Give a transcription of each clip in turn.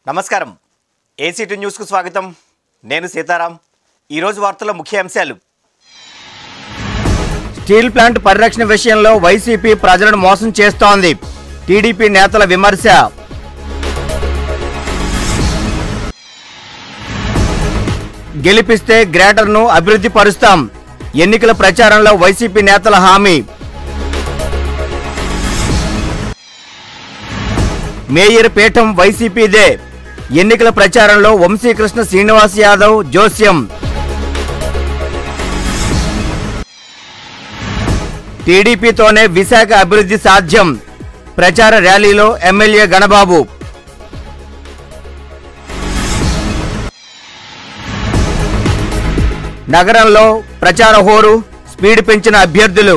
నమస్కారం ఏసీటీ న్యూస్కు స్వాగతం నేను సీతారాం ఈరోజు వార్తల ముఖ్య అంశాలు స్టీల్ ప్లాంట్ పరిరక్షణ విషయంలో వైసీపీ ప్రజలను మోసం చేస్తోంది టీడీపీ నేతల విమర్శ గెలిపిస్తే గ్రేటర్ను అభివృద్ధి పరుస్తాం ఎన్నికల ప్రచారంలో వైసీపీ నేతల హామీ మేయర్ పీఠం వైసీపీదే ఎన్నికల ప్రచారంలో వంశీకృష్ణ శ్రీనివాస్ యాదవ్ జోస్యం టీడీపీతోనే విశాఖ అభివృద్ధి సాధ్యం ప్రచార ర్యాలీలో ఎమ్మెల్యే గణబాబు నగరంలో ప్రచార హోరు స్పీడ్ పెంచిన అభ్యర్థులు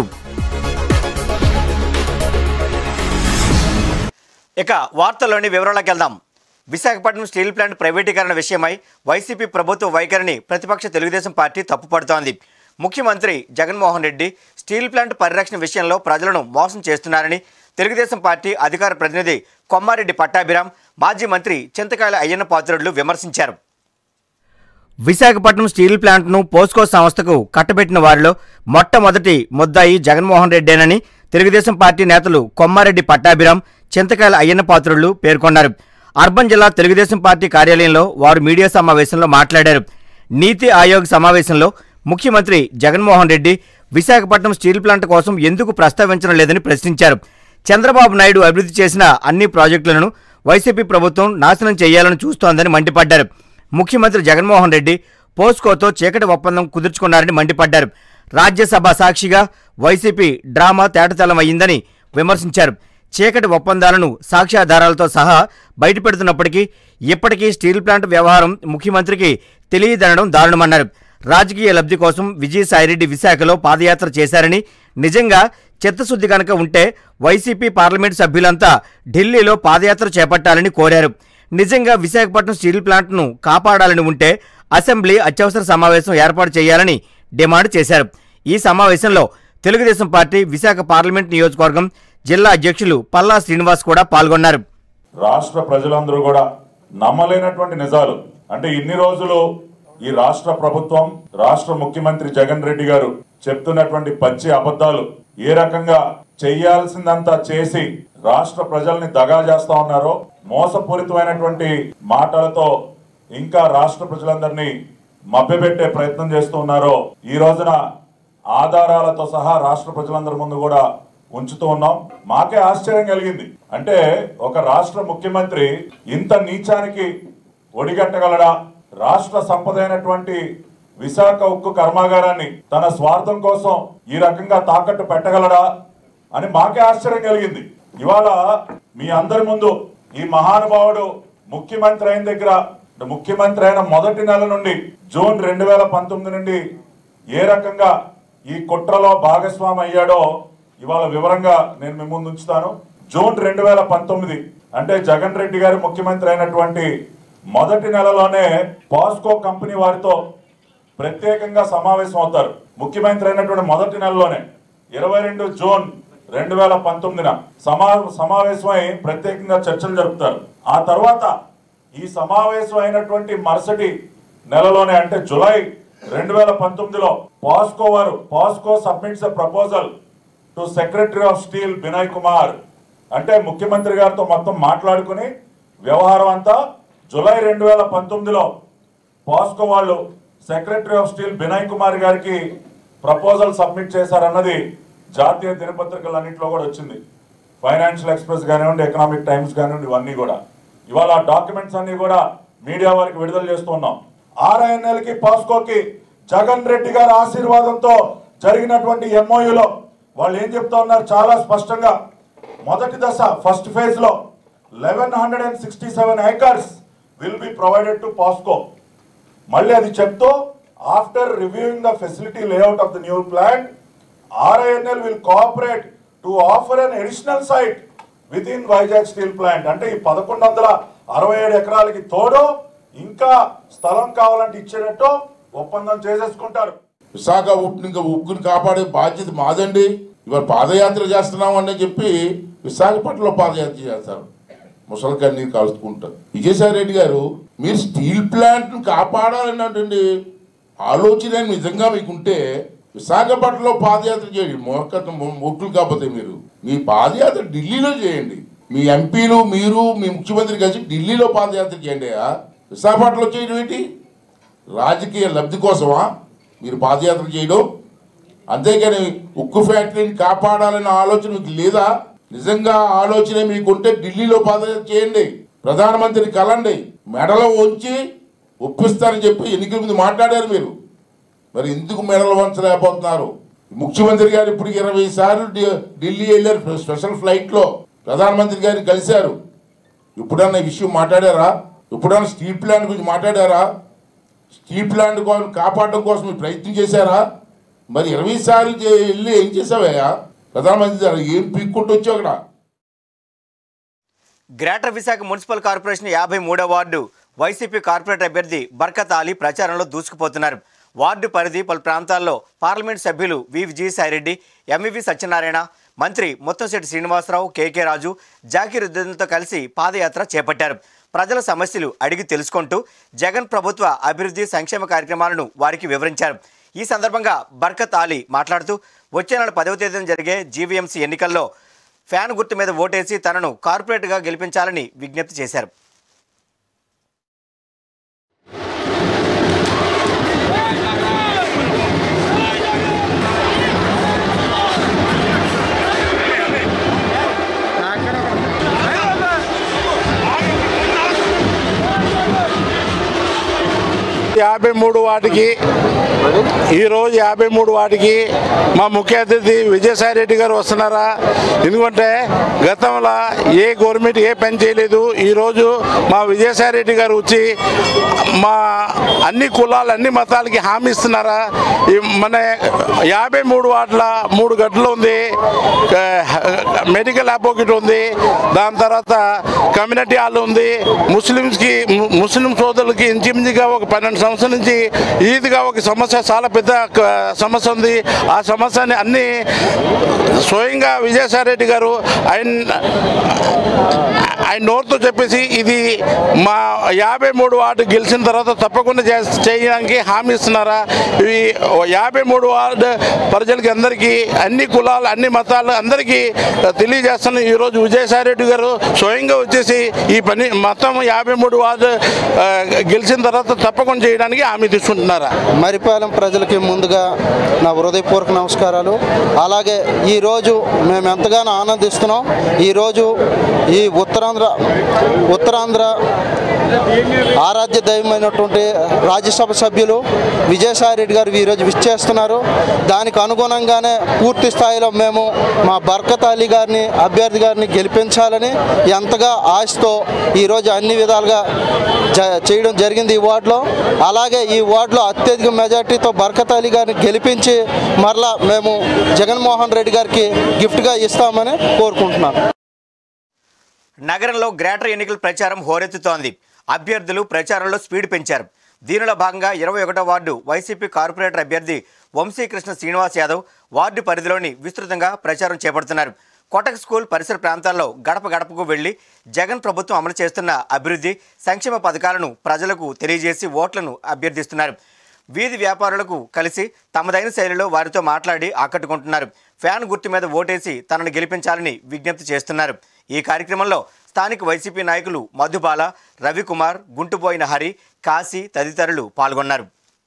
ఇక వార్తల్లోని వివరాలకు వెళ్దాం విశాఖపట్నం స్టీల్ ప్లాంట్ ప్రైవేటీకరణ విషయమై వైసీపీ ప్రభుత్వ వైఖరిని ప్రతిపక్ష తెలుగుదేశం పార్టీ తప్పుపడుతోంది ముఖ్యమంత్రి జగన్మోహన్ రెడ్డి స్టీల్ ప్లాంట్ పరిరక్షణ విషయంలో ప్రజలను మోసం చేస్తున్నారని తెలుగుదేశం పార్టీ అధికార ప్రతినిధి కొమ్మారెడ్డి పట్టాభిరామ్ మాజీ మంత్రి చింతకాయల అయ్యన్న పాత్రుడు విమర్శించారు విశాఖపట్నం స్టీల్ ప్లాంట్ను పోస్కో సంస్థకు కట్టబెట్టిన వారిలో మొట్టమొదటి ముద్దాయి జగన్మోహన్ రెడ్డేనని తెలుగుదేశం పార్టీ నేతలు కొమ్మారెడ్డి పట్టాభిరామ్ చింతకాయల అయ్యన్న పాత్రుడు పేర్కొన్నారు అర్బన్ జిల్లా తెలుగుదేశం పార్టీ కార్యాలయంలో వారు మీడియా సమావేశంలో మాట్లాడారు నీతి ఆయోగ్ సమావేశంలో ముఖ్యమంత్రి జగన్మోహన్ రెడ్డి విశాఖపట్నం స్టీల్ ప్లాంట్ కోసం ఎందుకు ప్రస్తావించడం లేదని ప్రశ్నించారు చంద్రబాబు నాయుడు అభివృద్ధి చేసిన అన్ని ప్రాజెక్టులను వైసీపీ ప్రభుత్వం నాశనం చేయాలని చూస్తోందని మండిపడ్డారు ముఖ్యమంత్రి జగన్మోహన్ రెడ్డి పోస్కోతో చీకటి ఒప్పందం కుదుర్చుకున్నారని మండిపడ్డారు రాజ్యసభ సాక్షిగా వైసీపీ డ్రామా తేటతెల్లం అయ్యిందని విమర్శించారు చీకటి ఒప్పందాలను సాక్ష్యాధారాలతో సహా బయటపెడుతున్నప్పటికీ ఇప్పటికీ స్టీల్ ప్లాంట్ వ్యవహారం ముఖ్యమంత్రికి తెలియదనడం దారుణమన్నారు రాజకీయ లబ్ధి కోసం విజయసాయిరెడ్డి విశాఖలో పాదయాత్ర చేశారని నిజంగా చిత్తశుద్ధి కనుక ఉంటే వైసీపీ పార్లమెంటు సభ్యులంతా ఢిల్లీలో పాదయాత్ర చేపట్టాలని కోరారు నిజంగా విశాఖపట్నం స్టీల్ ప్లాంట్ను కాపాడాలని ఉంటే అసెంబ్లీ అత్యవసర సమావేశం ఏర్పాటు చేయాలని డిమాండ్ చేశారు ఈ సమావేశంలో తెలుగుదేశం పార్టీ విశాఖ పార్లమెంట్ నియోజకవర్గం జిల్లా అధ్యక్షులు పల్లా శ్రీనివాస్ కూడా పాల్గొన్నారు రాష్ట్ర ప్రజలందరూ కూడా నమ్మలేనటువంటి నిజాలు అంటే ఇన్ని రోజులు ఈ రాష్ట్ర ప్రభుత్వం రాష్ట్ర ముఖ్యమంత్రి జగన్ రెడ్డి గారు చెప్తున్నటువంటి పచ్చి అబద్ధాలు ఏ రకంగా చెయ్యాల్సిందంతా చేసి రాష్ట్ర ప్రజల్ని దగా చేస్తా ఉన్నారో మోసపూరితమైనటువంటి మాటలతో ఇంకా రాష్ట్ర ప్రజలందరినీ మభ్యపెట్టే ప్రయత్నం చేస్తూ ఉన్నారో ఈ రోజున ఆధారాలతో సహా రాష్ట్ర ప్రజలందరి ముందు కూడా ఉంచుతూ ఉన్నాం మాకే ఆశ్చర్యం కలిగింది అంటే ఒక రాష్ట్ర ముఖ్యమంత్రి ఇంత నీచానికి ఒడిగట్టగలడా రాష్ట్ర సంపద అయినటువంటి విశాఖ ఉక్కు కర్మాగారాన్ని తన స్వార్థం కోసం ఈ రకంగా తాకట్టు పెట్టగలడా అని మాకే ఆశ్చర్యం కలిగింది ఇవాళ మీ అందరి ముందు ఈ మహానుభావుడు ముఖ్యమంత్రి అయిన దగ్గర ముఖ్యమంత్రి అయిన మొదటి నెల నుండి జూన్ రెండు వేల పంతొమ్మిది నుండి ఏ రకంగా ఈ కుట్రలో భాగస్వామి అయ్యాడో ఇవాళ వివరంగా నేను మీ ముందు ఉంచుతాను జూన్ రెండు వేల పంతొమ్మిది అంటే జగన్ రెడ్డి గారు ముఖ్యమంత్రి అయినటువంటి మొదటి నెలలోనే పాస్కో కంపెనీ వారితో ప్రత్యేకంగా సమావేశం అవుతారు ముఖ్యమంత్రి అయినటువంటి మొదటి నెలలోనే ఇరవై రెండు జూన్ రెండు వేల పంతొమ్మిదిన సమా సమావేశమై ప్రత్యేకంగా చర్చలు జరుపుతారు ఆ తర్వాత ఈ సమావేశం అయినటువంటి మరుసటి నెలలోనే అంటే జులై రెండు వేల పంతొమ్మిదిలో పాస్కో వారు POSCO submits a proposal to secretary of steel Binay Kumar అంటే ముఖ్యమంత్రి గారితో మొత్తం మాట్లాడుకుని వ్యవహారం అంతా జులై రెండు వేల పంతొమ్మిదిలో పాస్కో వాళ్ళు secretary of steel Binay Kumar గారికి ప్రపోజల్ సబ్మిట్ చేశారన్నది జాతీయ దినపత్రికలన్నింటిలో కూడా వచ్చింది ఫైనాన్షియల్ ఎక్స్ప్రెస్ కానివ్వండి ఎకనామిక్ టైమ్స్ కానివ్వండి ఇవన్నీ కూడా ఇవాళ ఆ డాక్యుమెంట్స్ అన్ని కూడా మీడియా వారికి విడుదల చేస్తున్నాం ఆర్ఐఎన్ఎల్కి పాస్కోకి జగన్ రెడ్డి గారి ఆశీర్వాదంతో జరిగినటువంటి ఎంఓయూలో వాళ్ళు ఏం చెప్తా ఉన్నారు చాలా స్పష్టంగా మొదటి దశ ఫస్ట్ ఫేజ్ లో eleven hundred and sixty seven acres will be provided to POSCO మళ్ళీ అది చెప్తూ after reviewing the facility layout of the new plant RINL will cooperate to offer an additional site within Vizag steel plant అంటే ఈ పదకొండు వందల అరవై ఏడు ఎకరాలకి తోడు ఇంకా స్థలం కావాలంటే ఇచ్చేటట్టు ఒప్పందం చేసేసుకుంటారు విశాఖ ఉప్పు ఇంకా ఉక్కుని కాపాడే బాధ్యత మాదండి ఇవాళ పాదయాత్ర చేస్తున్నాం అని చెప్పి విశాఖపట్నంలో పాదయాత్ర చేస్తారు ముసలి కన్నీరు కాల్చుకుంటారు విజయసాయి రెడ్డి గారు మీరు స్టీల్ ప్లాంట్ను కాపాడాలన్నటువంటి ఆలోచన నిజంగా మీకుంటే విశాఖపట్నంలో పాదయాత్ర చేయండి మొక్క మొక్కులు కాకపోతే మీరు మీ పాదయాత్ర ఢిల్లీలో చేయండి మీ ఎంపీలు మీరు మీ ముఖ్యమంత్రి కలిసి ఢిల్లీలో పాదయాత్ర చేయండి అయ్యా. విశాఖపట్నంలో చేయడం ఏంటి రాజకీయ లబ్ధి కోసమా మీరు పాదయాత్ర చేయడం అంతేగాని ఉక్కు ఫ్యాక్టరీని కాపాడాలనే ఆలోచన మీకు లేదా నిజంగా ఆలోచన మీకుంటే ఢిల్లీలో పాదయాత్ర చేయండి ప్రధానమంత్రిని కలండి మెడలో ఉంచి ఒప్పిస్తారని చెప్పి ఎన్నికల ముందు మాట్లాడారు మీరు మరి ఎందుకు మెడలు వంచలేకపోతున్నారు ముఖ్యమంత్రి గారు ఇప్పుడు ఇరవై సార్లు ఢి- ఢిల్లీ వెళ్ళారు స్పెషల్ ఫ్లైట్లో ప్రధానమంత్రి గారిని కలిశారు ఎప్పుడన్నా ఈ విషయం మాట్లాడారా ఎప్పుడన్నా స్టీల్ ప్లాంట్ గురించి మాట్లాడారా స్టీల్ ప్లాంట్ కోసం కాపాడడం కోసం మీరు ప్రయత్నం చేశారా మరి ఇరవై సార్లు చే- వెళ్ళి ఏం చేసావయ్యా ప్రధానమంత్రి గారు ఏం పీక్కుంటూ వచ్చావు అక్కడ గ్రేటర్ విశాఖ మున్సిపల్ కార్పొరేషన్ యాభై మూడో వార్డు వైసీపీ కార్పొరేటర్ అభ్యర్థి బర్కత్ అలీ ప్రచారంలో దూసుకుపోతున్నారు వార్డు పరిధి పలు ప్రాంతాల్లో పార్లమెంట్ సభ్యులు వి విజయసాయిరెడ్డి ఎంవివి సత్యనారాయణ మంత్రి ముత్తంశెట్టి శ్రీనివాసరావు కేకే రాజు జాకీర్ ఉద్దీన్లతో కలిసి పాదయాత్ర చేపట్టారు ప్రజల సమస్యలు అడిగి తెలుసుకుంటూ జగన్ ప్రభుత్వ అభివృద్ధి సంక్షేమ కార్యక్రమాలను వారికి వివరించారు ఈ సందర్భంగా బర్కత్ అలీ మాట్లాడుతూ వచ్చే నెల పదవ తేదీన జరిగే జీవీఎంసీ ఎన్నికల్లో ఫ్యాన్ గుర్తు మీద ఓటేసి తనను కార్పొరేట్గా గెలిపించాలని విజ్ఞప్తి చేశారు యాభై మూడు వాటికి ఈరోజు యాభై మూడు వాటికి మా ముఖ్య అతిథి విజయసాయి రెడ్డి గారు వస్తున్నారా ఎందుకంటే గతంలో ఏ గవర్నమెంట్ ఏ పని చేయలేదు ఈరోజు మా విజయసాయి రెడ్డి గారు వచ్చి మా అన్ని కులాలు అన్ని మతాలకి హామీ ఇస్తున్నారా ఈ మన యాభై మూడు వాట్ల మూడు గంటలు ఉంది ఆ, మెడికల్ ల్యాబ్ ఒకటి ఉంది దాని తర్వాత కమ్యూనిటీ హాల్ ఉంది ముస్లిమ్స్కి ము- ముస్లిం సోదరులకి ఇంచుమించుగా ఒక పన్నెండు సంవత్సరాల నుంచి ఈద్గా ఒక సమస్య చాలా పెద్ద క- సమస్య ఉంది ఆ సమస్యని అన్ని స్వయంగా విజయసాయి రెడ్డి గారు ఆయన ఆయన నోరుతో చెప్పేసి ఇది మా యాభై మూడు వార్డు గెలిచిన తర్వాత తప్పకుండా చే- చేయడానికి హామీ ఇస్తున్నారా ఇవి యాభై మూడు వార్డు ప్రజలకి అందరికీ అన్ని కులాలు అన్ని మతాలు అందరికీ తెలియజేస్తున్న ఈరోజు విజయసాయి రెడ్డి గారు స్వయంగా వచ్చేసి ఈ పని మొత్తం యాభై మూడు వార్డు ఆ, గెలిచిన తర్వాత తప్పకుండా చేయడానికి హామీ తీసుకుంటున్నారా మరిపాలెం ప్రజలకి ముందుగా నా హృదయపూర్వక నమస్కారాలు అలాగే ఈరోజు మేము ఎంతగానో ఆనందిస్తున్నాం ఈరోజు ఈ ఉత్తరాంధ్ర ఉత్తరాంధ్ర ఆరాధ్య దైవమైనటువంటి రాజ్యసభ సభ్యులు విజయసాయి రెడ్డి గారు ఈరోజు విచ్చేస్తున్నారు దానికి అనుగుణంగానే పూర్తి స్థాయిలో మేము మా బర్కత్ అలీ గారిని అభ్యర్థి గారిని గెలిపించాలని ఎంతగా ఆశతో ఈరోజు అన్ని విధాలుగా జ- చేయడం జరిగింది ఈ వార్డులో అలాగే ఈ వార్డులో అత్యధిక మెజార్టీతో బర్కత్ అలీ గారిని గెలిపించి మరలా మేము జగన్మోహన్ రెడ్డి గారికి గిఫ్ట్గా ఇస్తామని కోరుకుంటున్నాను నగరంలో గ్రేటర్ ఎన్నికల ప్రచారం హోరెత్తుతోంది అభ్యర్థులు ప్రచారంలో స్పీడ్ పెంచారు దీనిలో భాగంగా ఇరవై ఒకటో వార్డు వైసీపీ కార్పొరేటర్ అభ్యర్థి వంశీకృష్ణ శ్రీనివాస్ యాదవ్ వార్డు పరిధిలోని విస్తృతంగా ప్రచారం చేపడుతున్నారు కోటక్ స్కూల్ పరిసర ప్రాంతాల్లో గడప గడపకు వెళ్లి జగన్ ప్రభుత్వం అమలు చేస్తున్న అభివృద్ధి సంక్షేమ పథకాలను ప్రజలకు తెలియజేసి ఓట్లను అభ్యర్థిస్తున్నారు వీధి వ్యాపారులకు కలిసి తమదైన శైలిలో వారితో మాట్లాడి ఆకట్టుకుంటున్నారు ఫ్యాన్ గుర్తు మీద ఓటేసి తనను గెలిపించాలని విజ్ఞప్తి చేస్తున్నారు ఈ కార్యక్రమంలో స్థానిక వైసీపీ నాయకులు మధుబాల రవికుమార్ గుంటుపోయిన హరి కాశీ తదితరులు పాల్గొన్నారు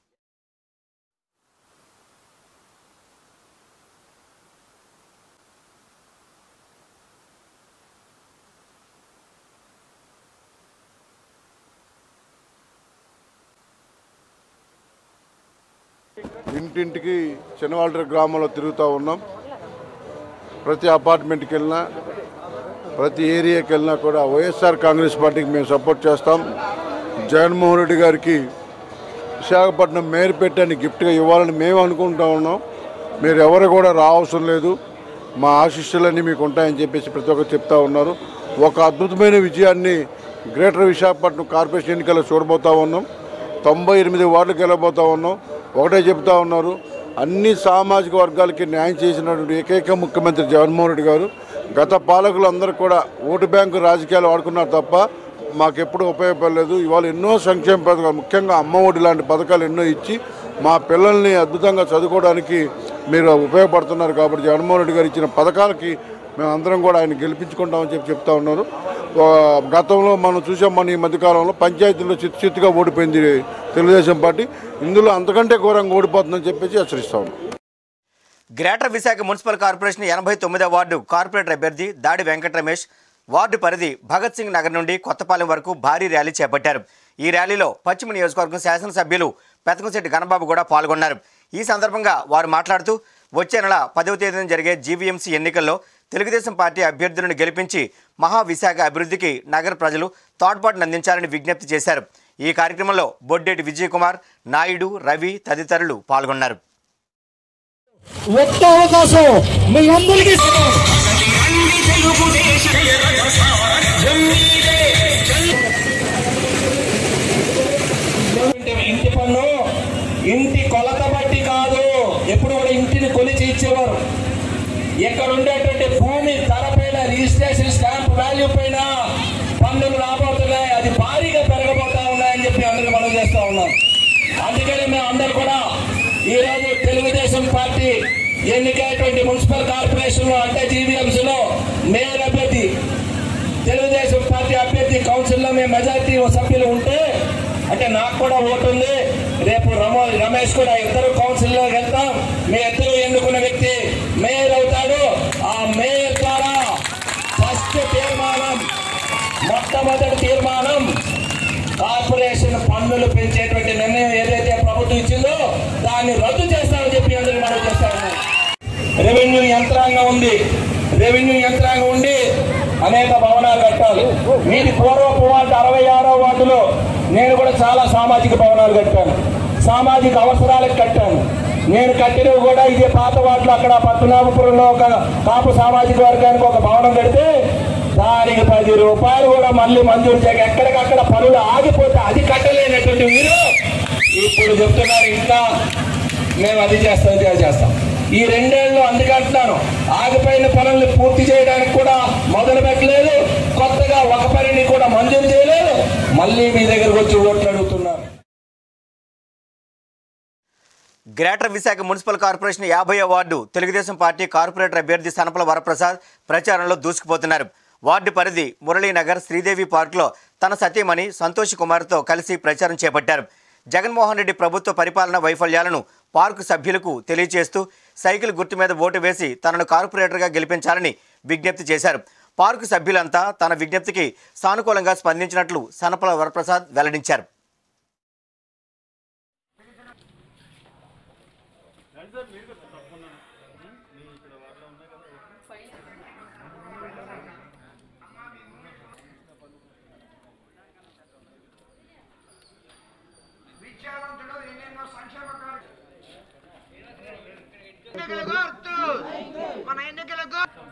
ఇంటింటికి చిన్నవాళ్ళ గ్రామంలో తిరుగుతూ ఉన్నాం ప్రతి అపార్ట్మెంట్కి వెళ్ళినా ప్రతి ఏరియాకి వెళ్ళినా కూడా వైఎస్ఆర్ కాంగ్రెస్ పార్టీకి మేము సపోర్ట్ చేస్తాం జగన్మోహన్ రెడ్డి గారికి విశాఖపట్నం మేయర్ పెట్టని గిఫ్ట్గా ఇవ్వాలని మేము అనుకుంటా ఉన్నాం మీరు ఎవరు కూడా రావసరం లేదు మా ఆశీస్సులన్నీ మీకు ఉంటాయని చెప్పేసి ప్రతి ఒక్కరు చెప్తా ఉన్నారు ఒక అద్భుతమైన విజయాన్ని గ్రేటర్ విశాఖపట్నం కార్పొరేషన్ ఎన్నికల్లో చూడబోతా ఉన్నాం తొంభై ఎనిమిది వార్డులకు వెళ్ళబోతా ఉన్నాం ఒకటే చెప్తా ఉన్నారు అన్ని సామాజిక వర్గాలకి న్యాయం చేసినటువంటి ఏకైక ముఖ్యమంత్రి జగన్మోహన్ రెడ్డి గారు గత పాలకులందరూ కూడా ఓటు బ్యాంకు రాజకీయాలు వాడుకున్నారు తప్ప మాకెప్పుడు ఉపయోగపడలేదు ఇవాళ ఎన్నో సంక్షేమ పథకాలు ముఖ్యంగా అమ్మ ఒడి లాంటి పథకాలు ఎన్నో ఇచ్చి మా పిల్లల్ని అద్భుతంగా చదువుకోవడానికి మీరు ఉపయోగపడుతున్నారు కాబట్టి జగన్మోహన్ రెడ్డి గారు ఇచ్చిన పథకాలకి మేము అందరం కూడా ఆయన గెలిపించుకుంటామని చెప్పి చెప్తా ఉన్నారు ఆ, గతంలో మనం చూసాం మన ఈ మధ్యకాలంలో పంచాయతీల్లో చిత్తు చిత్తుగా ఓడిపోయింది తెలుగుదేశం పార్టీ ఇందులో అంతకంటే ఘోరంగా ఓడిపోతుందని చెప్పేసి హెచ్చరిస్తా ఉన్నాం గ్రేటర్ విశాఖ మున్సిపల్ కార్పొరేషన్ ఎనభై తొమ్మిదవ వార్డు కార్పొరేటర్ అభ్యర్థి దాడి వెంకట రమేష్ వార్డు పరిధి భగత్ సింగ్ నగర్ నుండి కొత్తపాలెం వరకు భారీ ర్యాలీ చేపట్టారు ఈ ర్యాలీలో పశ్చిమ నియోజకవర్గం శాసనసభ్యులు పెతకంశెట్టి గణబాబు కూడా పాల్గొన్నారు ఈ సందర్భంగా వారు మాట్లాడుతూ వచ్చే నెల పదవ తేదీన జరిగే జీవీఎంసీ ఎన్నికల్లో తెలుగుదేశం పార్టీ అభ్యర్థులను గెలిపించి మహా విశాఖ అభివృద్ధికి నగర ప్రజలు తోడ్పాటును అందించాలని విజ్ఞప్తి చేశారు ఈ కార్యక్రమంలో బొడ్డేటి విజయకుమార్ నాయుడు రవి తదితరులు పాల్గొన్నారు ఒక్క అవకాశం మీ అందరికీ ఇస్తున్నాం. ఇంటి పన్ను ఇంటి కొలత బట్టి కాదు ఎప్పుడు కూడా ఇంటిని కొలిచి ఇచ్చేవారు ఇక్కడ ఉండేటువంటి భూమి ధర పైన రిజిస్ట్రేషన్ స్టాంప్ వాల్యూ పైన పన్నులు రాబోతున్నాయి అది భారీగా పెరగబోతా ఉన్నాయని చెప్పి అందరికీ మనం చేస్తా ఉన్నాం అందుకని మేము అందరు కూడా ఈ రోజు తెలుగుదేశం పార్టీ ఎన్నికైనటువంటి మున్సిపల్ కార్పొరేషన్ లో అంటే జీవీఎంసీ లో మేయర్ అభ్యర్థి తెలుగుదేశం పార్టీ అభ్యర్థి కౌన్సిల్లో మేము మెజార్టీ సభ్యులు ఉంటే అంటే నాకు కూడా ఓటు ఉంది రేపు రమో రమేష్ కూడా ఇద్దరు కౌన్సిల్లో వెళ్తాం మీ ఇద్దరు ఎన్నుకున్న వ్యక్తి మేయర్ అవుతాడు ఆ మేయర్ ద్వారా ఫస్ట్ తీర్మానం మొట్టమొదటి తీర్మానం కార్పొరేషన్ పన్నులు పెంచేటువంటి నిర్ణయం ఏదైతే ప్రభుత్వం ఇచ్చిందో దాన్ని రద్దు చేస్తామని చెప్పి అందరికీ మనం చేస్తా ఉన్నాం రెవెన్యూ యంత్రాంగం ఉంది రెవెన్యూ యంత్రాంగం ఉండి అనేక భవనాలు కట్టాలి మీది పూర్వపు వార్డు అరవై ఆరో వార్డులో నేను కూడా చాలా సామాజిక భవనాలు కట్టాను సామాజిక అవసరాలకు కట్టాను నేను కట్టినవి కూడా ఇదే పాత వార్డులో అక్కడ పద్మనాభపురంలో ఒక కాపు సామాజిక వర్గానికి ఒక భవనం కడితే దానికి పది రూపాయలు కూడా మళ్ళీ మంజూరు చేయక ఎక్కడికక్కడ పనులు ఆగిపోతే అది కట్టలేనటువంటి మీరు ఇప్పుడు చెప్తున్నారు ఇంకా మేము అది చేస్తాం ఇది చేస్తాం ఈ రెండేళ్ళు అందుకంటున్నాను ఆగిపోయిన పనుల్ని పూర్తి చేయడానికి కూడా మొదలు పెట్టలేదు కొత్తగా ఒక పనిని కూడా మంజూరు చేయలేదు మళ్ళీ మీ దగ్గరకు వచ్చి ఓట్లు అడుగుతున్నారు గ్రేటర్ విశాఖ మున్సిపల్ కార్పొరేషన్ యాభై వార్డు తెలుగుదేశం పార్టీ కార్పొరేటర్ అభ్యర్థి సనపల వరప్రసాద్ ప్రచారంలో దూసుకుపోతున్నారు వార్డు పరిధి మురళీనగర్ శ్రీదేవి పార్కులో తన సతీమణి సంతోష్ కుమార్తో కలిసి ప్రచారం చేపట్టారు జగన్మోహన్ రెడ్డి ప్రభుత్వ పరిపాలన వైఫల్యాలను పార్కు సభ్యులకు తెలియజేస్తూ సైకిల్ గుర్తు మీద ఓటు వేసి తనను కార్పొరేటర్గా గెలిపించాలని విజ్ఞప్తి చేశారు పార్కు సభ్యులంతా తన విజ్ఞప్తికి సానుకూలంగా స్పందించినట్లు సనపల వరప్రసాద్ వెల్లడించారు ఎన్నికల గుర్తు మన ఎన్నికల గుర్తు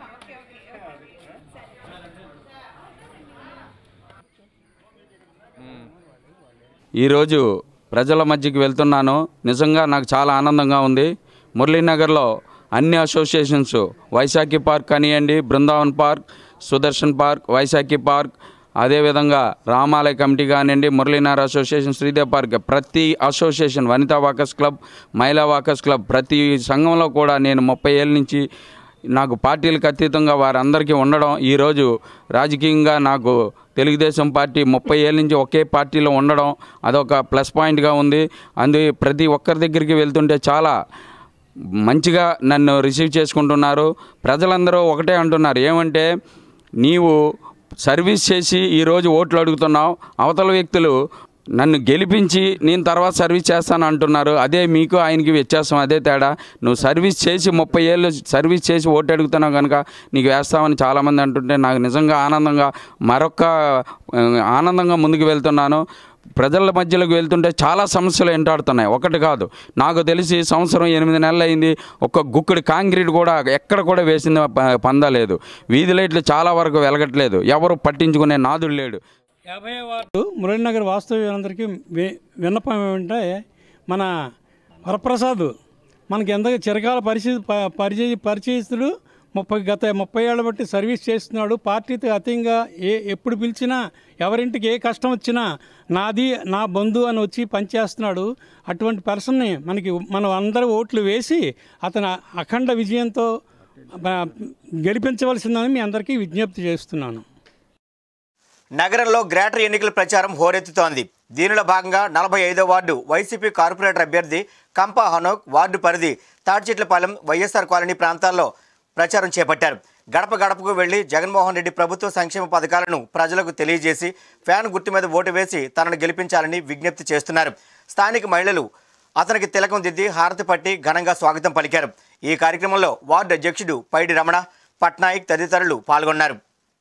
ఈరోజు ప్రజల మధ్యకి వెళ్తున్నాను నిజంగా నాకు చాలా ఆనందంగా ఉంది మురళీనగర్లో అన్ని అసోసియేషన్స్ వైశాఖి పార్క్ కానివ్వండి Brindavan park Sudarshan park Vaishakhi park అదేవిధంగా రామాలయ కమిటీ కానివ్వండి మురళీనగర్ అసోసియేషన్ శ్రీదేవ్ పార్క్ ప్రతి అసోసియేషన్ వనితా వాకర్స్ క్లబ్ మహిళా వాకర్స్ క్లబ్ ప్రతి సంఘంలో కూడా నేను ముప్పై ఏళ్ళ నుంచి నాకు పార్టీలకు అతీతంగా వారందరికీ ఉండడం ఈరోజు రాజకీయంగా నాకు తెలుగుదేశం పార్టీ ముప్పై ఏళ్ళ నుంచి ఒకే పార్టీలో ఉండడం అదొక ప్లస్ పాయింట్గా ఉంది అందు ప్రతి ఒక్కరి దగ్గరికి వెళ్తుంటే చాలా మంచిగా నన్ను రిసీవ్ చేసుకుంటున్నారు ప్రజలందరూ ఒకటే అంటున్నారు ఏమంటే నీవు సర్వీస్ చేసి ఈరోజు ఓట్లు అడుగుతున్నావు అవతల వ్యక్తులు నన్ను గెలిపించి నేను తర్వాత సర్వీస్ చేస్తాను అంటున్నారు అదే మీకు ఆయనకి వ్యత్యాసం అదే తేడా నువ్వు సర్వీస్ చేసి ముప్పై ఏళ్ళు సర్వీస్ చేసి ఓటు అడుగుతున్నావు కనుక నీకు వేస్తామని చాలామంది అంటుంటే నాకు నిజంగా ఆనందంగా మరొక ఆ, ఆనందంగా ముందుకు వెళ్తున్నాను ప్రజల మధ్యలోకి వెళ్తుంటే చాలా సమస్యలు ఎంటాడుతున్నాయి ఒకటి కాదు నాకు తెలిసి సంవత్సరం ఎనిమిది నెలలు అయింది ఒక గుక్కడి కాంక్రీట్ కూడా ఎక్కడ కూడా వేసింది ప- పందలేదు వీధి లైట్లు చాలా వరకు వెలగట్లేదు ఎవరు పట్టించుకునే నాదుడు లేడు యాభై వార్డు మురళీనగర్ వాస్తవ్యులందరికీ వి- విన్నపం ఏమంటే మన వరప్రసాద్ మనకి ఎంత చిరకాల పరిస్థితి ప- పరిచయ పరిచయస్తుడు ముప్పై గత ముప్పై ఏళ్ళ బట్టి సర్వీస్ చేస్తున్నాడు పార్టీతో అతీతంగా ఏ ఎప్పుడు పిలిచినా ఎవరింటికి ఏ కష్టం వచ్చినా నాది నా బంధువు అని వచ్చి పనిచేస్తున్నాడు అటువంటి పర్సన్ని మనకి మనం అందరూ ఓట్లు వేసి అతను అఖండ విజయంతో ఆ, గెలిపించవలసిందని మీ అందరికీ విజ్ఞప్తి చేస్తున్నాను నగరంలో గ్రేటర్ ఎన్నికల ప్రచారం హోరెత్తుతోంది దీనిలో భాగంగా నలభై ఐదో వార్డు వైసీపీ కార్పొరేటర్ అభ్యర్థి కంపా హనోక్ వార్డు పరిధి తాడ్చెట్లపాలెం వైఎస్ఆర్ కాలనీ ప్రాంతాల్లో ప్రచారం చేపట్టారు గడప గడపకు వెళ్లి జగన్మోహన్ రెడ్డి ప్రభుత్వ సంక్షేమ పథకాలను ప్రజలకు తెలియజేసి ఫ్యాన్ గుర్తు మీద ఓటు వేసి తనను గెలిపించాలని విజ్ఞప్తి చేస్తున్నారు స్థానిక మహిళలు అతనికి తిలకం దిద్ది హారతి పట్టి ఘనంగా స్వాగతం పలికారు ఈ కార్యక్రమంలో వార్డు అధ్యక్షుడు పైడి రమణ పట్నాయక్ తదితరులు పాల్గొన్నారు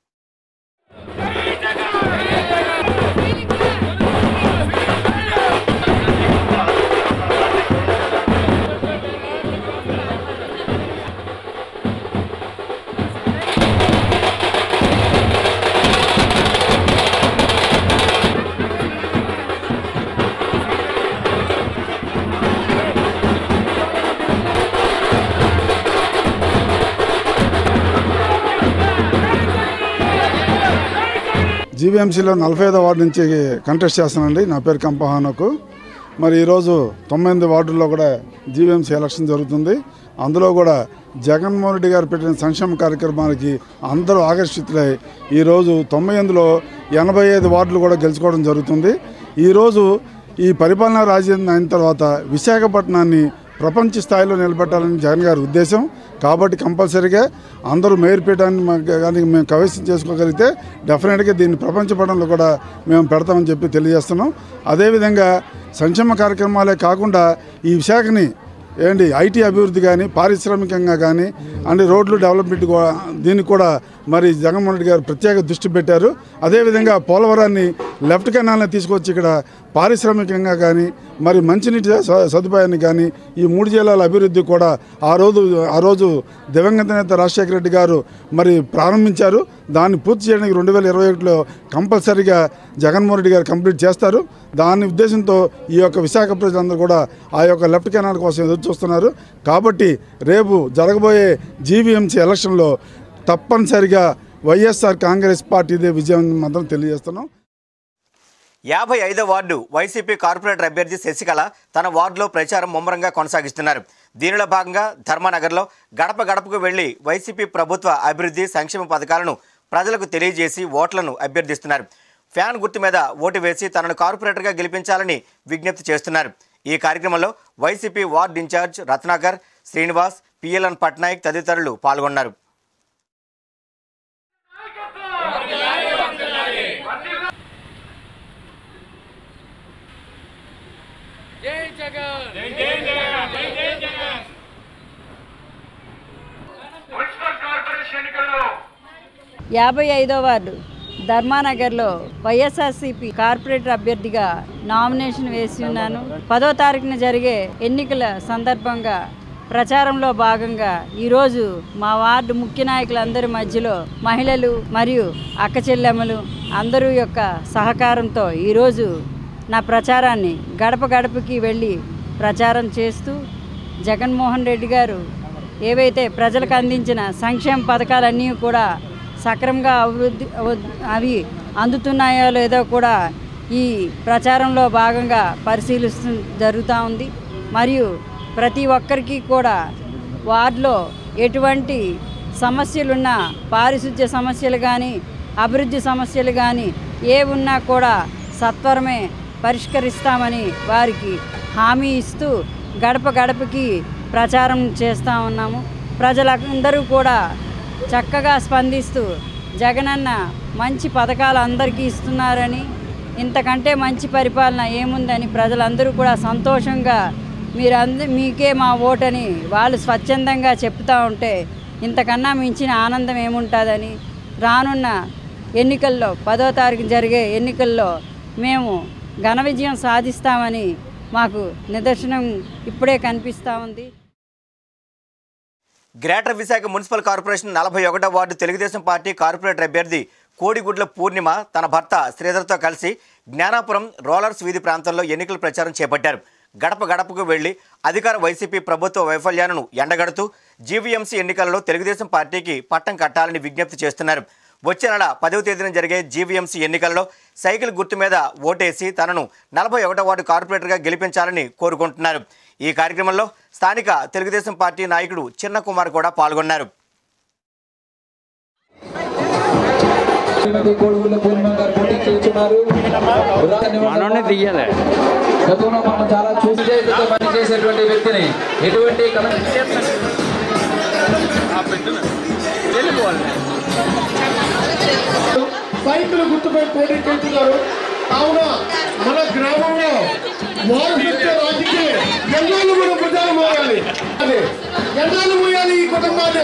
జీవీఎంసీలో నలభై ఐదో వార్డు నుంచి కంటెస్ట్ చేస్తానండి నా పేరు కంపహానకు మరి ఈరోజు తొమ్మిది వార్డుల్లో కూడా జీవీఎంసీ ఎలక్షన్ జరుగుతుంది అందులో కూడా జగన్మోహన్ రెడ్డి గారు పెట్టిన సంక్షేమ కార్యక్రమానికి అందరూ ఆకర్షితులై ఈరోజు తొంభై ఎనిమిదిలో ఎనభై ఐదు వార్డులు కూడా గెలుచుకోవడం జరుగుతుంది ఈరోజు ఈ పరిపాలనా రాజధాని అయిన తర్వాత విశాఖపట్నాన్ని ప్రపంచ స్థాయిలో నిలబెట్టాలని జగన్ గారి ఉద్దేశం కాబట్టి కంపల్సరీగా అందరూ మేయర్ పీఠాన్ని మాకు కానీ మేము కైవసం చేసుకోగలిగితే డెఫినెట్గా దీన్ని ప్రపంచ పటంలో కూడా మేము పెడతామని చెప్పి తెలియజేస్తున్నాం అదేవిధంగా సంక్షేమ కార్యక్రమాలే కాకుండా ఈ విశాఖని ఏంటి ఐటీ అభివృద్ధి కానీ పారిశ్రామికంగా కానీ అంటే రోడ్లు డెవలప్మెంట్ కూడా దీనికి కూడా మరి జగన్మోహన్ రెడ్డి గారు ప్రత్యేక దృష్టి పెట్టారు అదేవిధంగా పోలవరాన్ని లెఫ్ట్ కెనాల్ని తీసుకొచ్చి ఇక్కడ పారిశ్రామికంగా కానీ మరి మంచినీటి స- సదుపాయాన్ని కానీ ఈ మూడు జిల్లాల అభివృద్ధి కూడా ఆ రోజు ఆ రోజు దివంగత నేత రాజశేఖర రెడ్డి గారు మరి ప్రారంభించారు దాన్ని పూర్తి చేయడానికి రెండు వేల ఇరవై ఒకటిలో కంపల్సరీగా జగన్మోహన్ రెడ్డి గారు కంప్లీట్ చేస్తారు దాని ఉద్దేశంతో ఈ యొక్క విశాఖ ప్రజలందరూ కూడా ఆ యొక్క లెఫ్ట్ కెనాల్ కోసం ఎదురు చూస్తున్నారు కాబట్టి రేపు జరగబోయే జీవీఎంసీ ఎలక్షన్లో తప్పనిసరిగా వైఎస్ఆర్ కాంగ్రెస్ పార్టీదే విజయం మాత్రం తెలియజేస్తున్నాం యాభై ఐదో వార్డు వైసీపీ కార్పొరేటర్ అభ్యర్థి శశికళ తన వార్డులో ప్రచారం ముమ్మరంగా కొనసాగిస్తున్నారు దీనిలో భాగంగా ధర్మనగర్లో గడప గడపకు వెళ్లి వైసీపీ ప్రభుత్వ అభివృద్ధి సంక్షేమ పథకాలను ప్రజలకు తెలియజేసి ఓట్లను అభ్యర్థిస్తున్నారు ఫ్యాన్ గుర్తు మీద ఓటు వేసి తనను కార్పొరేటర్గా గెలిపించాలని విజ్ఞప్తి చేస్తున్నారు ఈ కార్యక్రమంలో YCP ward incharge Ratnakar Srinivas PLN Patnaik తదితరులు పాల్గొన్నారు యాభై ఐదో వార్డు ధర్మానగర్లో వైఎస్ఆర్సీపీ కార్పొరేటర్ అభ్యర్థిగా నామినేషన్ వేసి ఉన్నాను పదో తారీఖున జరిగే ఎన్నికల సందర్భంగా ప్రచారంలో భాగంగా ఈరోజు మా వార్డు ముఖ్య నాయకులందరి మధ్యలో మహిళలు మరియు అక్క చెల్లెమ్మలు అందరూ యొక్క సహకారంతో ఈరోజు నా ప్రచారాన్ని గడప గడపకి వెళ్ళి ప్రచారం చేస్తూ జగన్మోహన్ రెడ్డి గారు ఏవైతే ప్రజలకు అందించిన సంక్షేమ పథకాలన్నీ కూడా సక్రమంగా అభివృద్ధి అవ- అవి అందుతున్నాయో లేదో కూడా ఈ ప్రచారంలో భాగంగా పరిశీలిస్తూ జరుగుతూ ఉంది మరియు ప్రతి ఒక్కరికి కూడా వార్డులో ఎటువంటి సమస్యలున్నా పారిశుద్ధ్య సమస్యలు కానీ అభివృద్ధి సమస్యలు కానీ ఏ ఉన్నా కూడా సత్వరమే పరిష్కరిస్తామని వారికి హామీ ఇస్తూ గడప గడపకి ప్రచారం చేస్తూ ఉన్నాము ప్రజలందరూ కూడా చక్కగా స్పందిస్తూ జగనన్న మంచి పథకాలు అందరికీ ఇస్తున్నారని ఇంతకంటే మంచి పరిపాలన ఏముందని ప్రజలందరూ కూడా సంతోషంగా మీరంద మీకే మా ఓటని వాళ్ళు స్వచ్ఛందంగా చెప్తూ ఉంటే ఇంతకన్నా మించిన ఆనందం ఏముంటుందని రానున్న ఎన్నికల్లో పదో తారీఖు జరిగే ఎన్నికల్లో మేము ఘన విజయం సాధిస్తామని మాకు నిదర్శనం ఇప్పుడే కనిపిస్తూ ఉంది గ్రేటర్ విశాఖ మున్సిపల్ కార్పొరేషన్ నలభై ఒకటో వార్డు తెలుగుదేశం పార్టీ కార్పొరేటర్ అభ్యర్థి కోడిగుడ్ల పూర్ణిమ తన భర్త శ్రీధర్తో కలిసి జ్ఞానాపురం రోలర్స్ వీధి ప్రాంతంలో ఎన్నికల ప్రచారం చేపట్టారు గడప గడపకు వెళ్లి అధికార వైసీపీ ప్రభుత్వ వైఫల్యాలను ఎండగడుతూ జీవీఎంసీ ఎన్నికలలో తెలుగుదేశం పార్టీకి పట్టం కట్టాలని విజ్ఞప్తి చేస్తున్నారు వచ్చే నెల పదవ తేదీన జరిగే జీవీఎంసీ ఎన్నికల్లో సైకిల్ గుర్తు మీద ఓటేసి తనను నలభై ఒకటో వార్డు కార్పొరేటర్గా గెలిపించాలని కోరుకుంటున్నారు ఈ కార్యక్రమంలో స్థానిక తెలుగుదేశం పార్టీ నాయకుడు చిన్న కుమార్ కూడా పాల్గొన్నారు మనోనే తీయాలి గతంలో మనం చాలా చూసి పనిచేసేటువంటి వ్యక్తిని ఎటువంటి సైకిల్ గుర్తుపై పోటీ చేస్తున్నారు కావున మన గ్రామంలో వారు పెట్టే రాజకీయ ఎన్నాళ్ళు మనం భుజాలు మోయాలి అదే ఎన్నాళ్ళు మోయాలి ఈ కుటుంబాన్ని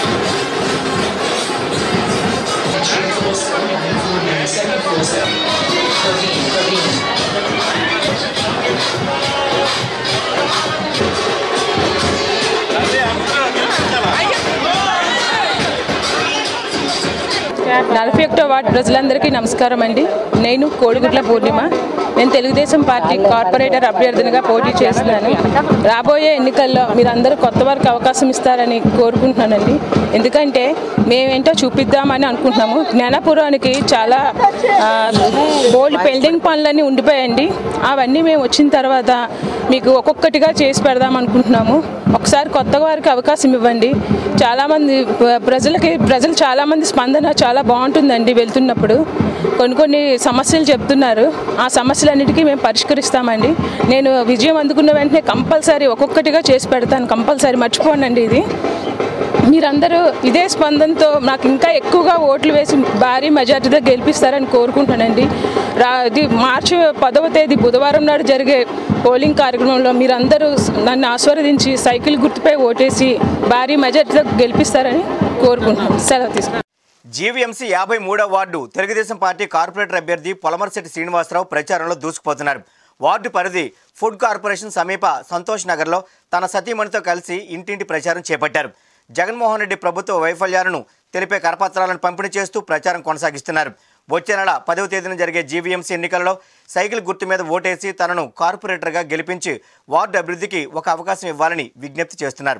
నలభై ఒకటో వార్డు ప్రజలందరికీ నమస్కారం అండి నేను కోడిగుడ్ల పూర్ణిమ నేను తెలుగుదేశం పార్టీ కార్పొరేటర్ అభ్యర్థినిగా పోటీ చేస్తున్నాను రాబోయే ఎన్నికల్లో మీరందరూ కొత్త వారికి అవకాశం ఇస్తారని కోరుకుంటున్నానండి ఎందుకంటే మేమేంటో చూపిద్దామని అనుకుంటున్నాము జ్ఞానపురానికి చాలా బోల్డ్ పెండింగ్ పనులన్నీ ఉండిపోయండి అవన్నీ మేము వచ్చిన తర్వాత మీకు ఒక్కొక్కటిగా చేసి పెడదాం అనుకుంటున్నాము ఒకసారి కొత్త వారికి అవకాశం ఇవ్వండి చాలామంది ప్ర- ప్రజలకి ప్రజలు చాలామంది స్పందన చాలా బాగుంటుందండి వెళ్తున్నప్పుడు కొన్ని కొన్ని సమస్యలు చెప్తున్నారు ఆ సమస్యలన్నిటికీ మేము పరిష్కరిస్తామండి నేను విజయం అందుకున్న వెంటనే కంపల్సరీ ఒక్కొక్కటిగా చేసి పెడతాను కంపల్సరీ మర్చిపోనండి ఇది మీరందరూ ఇదే స్పందనతో నాకు ఇంకా ఎక్కువగా ఓట్లు వేసి భారీ మెజార్టీతో గెలిపిస్తారని కోరుకుంటానండి రా ఇది మార్చి పదవ తేదీ బుధవారం నాడు జరిగే పోలింగ్ కార్యక్రమంలో మీరందరూ నన్ను ఆస్వాదించి సైకిల్ గుర్తుపై ఓటేసి భారీ మెజార్టీతో గెలిపిస్తారని కోరుకుంటున్నాను సెలవు తీసుకుంటాను జీవీఎంసీ యాభై మూడో వార్డు తెలుగుదేశం పార్టీ కార్పొరేటర్ అభ్యర్థి పొలమరశెట్టి శ్రీనివాసరావు ప్రచారంలో దూసుకుపోతున్నారు వార్డు పరిధి ఫుడ్ కార్పొరేషన్ సమీప సంతోష్ నగర్లో తన సతీమణితో కలిసి ఇంటింటి ప్రచారం చేపట్టారు జగన్మోహన్ రెడ్డి ప్రభుత్వ వైఫల్యాలను తెలిపే కరపత్రాలను పంపిణీ చేస్తూ ప్రచారం కొనసాగిస్తున్నారు వచ్చే నెల పదవ తేదీన జరిగే జీవీఎంసీ ఎన్నికల్లో సైకిల్ గుర్తు మీద ఓటేసి తనను కార్పొరేటర్గా గెలిపించి వార్డు అభివృద్ధికి ఒక అవకాశం ఇవ్వాలని విజ్ఞప్తి చేస్తున్నారు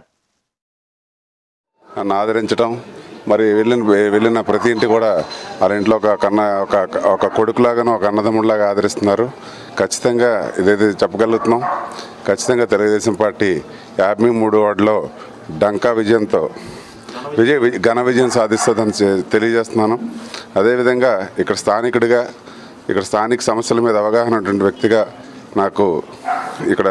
నన్ను ఆదరించడం మరి వెళ్ళిన వెళ్ళిన ప్రతి ఇంటి కూడా వాళ్ళ ఇంట్లో ఒక కన్న ఒక ఒక కొడుకులాగాను ఒక అన్నదమ్ముడిలాగా ఆదరిస్తున్నారు ఖచ్చితంగా ఇదైతే చెప్పగలుగుతున్నాం ఖచ్చితంగా తెలుగుదేశం పార్టీ యాభై మూడు వార్డులో డంకా విజయంతో విజయ వి- ఘన విజయం సాధిస్తుందని చె- తెలియజేస్తున్నాను అదేవిధంగా ఇక్కడ స్థానికుడిగా ఇక్కడ స్థానిక సమస్యల మీద అవగాహన ఉన్నటువంటి వ్యక్తిగా నాకు ఇక్కడ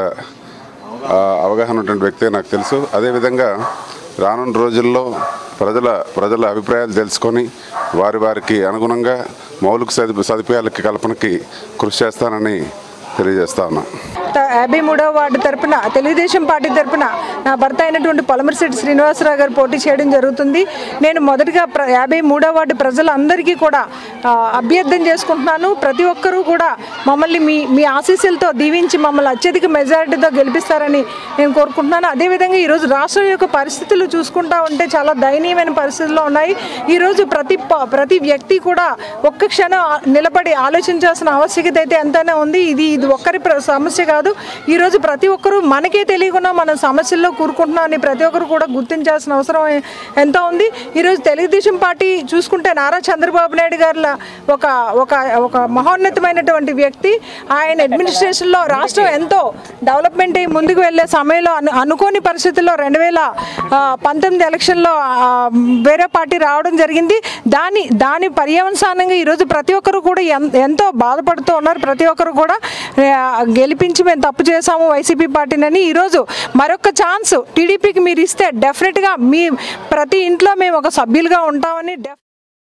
ఆ, అవగాహన ఉన్నటువంటి వ్యక్తిగా నాకు తెలుసు అదేవిధంగా రానున్న రోజుల్లో ప్రజల ప్రజల అభిప్రాయాలు తెలుసుకొని వారి వారికి అనుగుణంగా మౌలిక సదు సదుపాయాలకి కల్పనకి కృషి చేస్తానని తెలియజేస్తా ఉన్నాను త- యాభై మూడవ వార్డు తరపున తెలుగుదేశం పార్టీ తరపున నా భర్త అయినటువంటి పొలమరిశెట్టి శ్రీనివాసరావు గారు పోటీ చేయడం జరుగుతుంది నేను మొదటిగా ప్ర యాభై మూడవ వార్డు ప్రజలందరికీ కూడా ఆ, అభ్యర్థన చేసుకుంటున్నాను ప్రతి ఒక్కరూ కూడా మమ్మల్ని మీ మీ ఆశీస్సులతో దీవించి మమ్మల్ని అత్యధిక మెజారిటీతో గెలిపిస్తారని నేను కోరుకుంటున్నాను అదేవిధంగా ఈరోజు రాష్ట్రం యొక్క పరిస్థితులు చూసుకుంటా ఉంటే చాలా దయనీయమైన పరిస్థితుల్లో ఉన్నాయి ఈరోజు ప్రతి ప- ప్రతి వ్యక్తి కూడా ఒక్క క్షణం ఆ- నిలబడి ఆలోచించాల్సిన ఆవశ్యకత అయితే ఎంతైనా ఉంది ఇది ఇది ఒక్కరి ప్ర- సమస్య కాదు ఈరోజు ప్రతి ఒక్కరూ మనకే తెలియకుండా మనం సమస్యల్లో కూరుకుంటున్నామని ప్రతి ఒక్కరు కూడా గుర్తించాల్సిన అవసరం ఎ- ఎంతో ఉంది ఈరోజు తెలుగుదేశం పార్టీ చూసుకుంటే నారా చంద్రబాబు నాయుడు గారి ఒక ఒక ఒక మహోన్నతమైనటువంటి వ్యక్తి ఆయన అడ్మినిస్ట్రేషన్లో రాష్ట్రం ఎంతో డెవలప్మెంట్ అయ్యి ముందుకు వెళ్ళే సమయంలో అను అనుకోని పరిస్థితుల్లో రెండు వేల ఆ, పంతొమ్మిది ఎలక్షన్లో ఆ, వేరే పార్టీ రావడం జరిగింది దాని దాని పర్యవసానంగా ఈరోజు ప్రతి ఒక్కరు కూడా ఎన్- ఎంతో బాధపడుతూ ఉన్నారు ప్రతి ఒక్కరు కూడా ఆ, గెలిపించి మేము తప్పు చేశాము వైసీపీ పార్టీనని ఈరోజు మరొక ఛాన్స్ టీడీపీకి మీరు ఇస్తే డెఫినెట్గా మీ ప్రతి ఇంట్లో మేము ఒక సభ్యులుగా ఉంటామని డెఫ్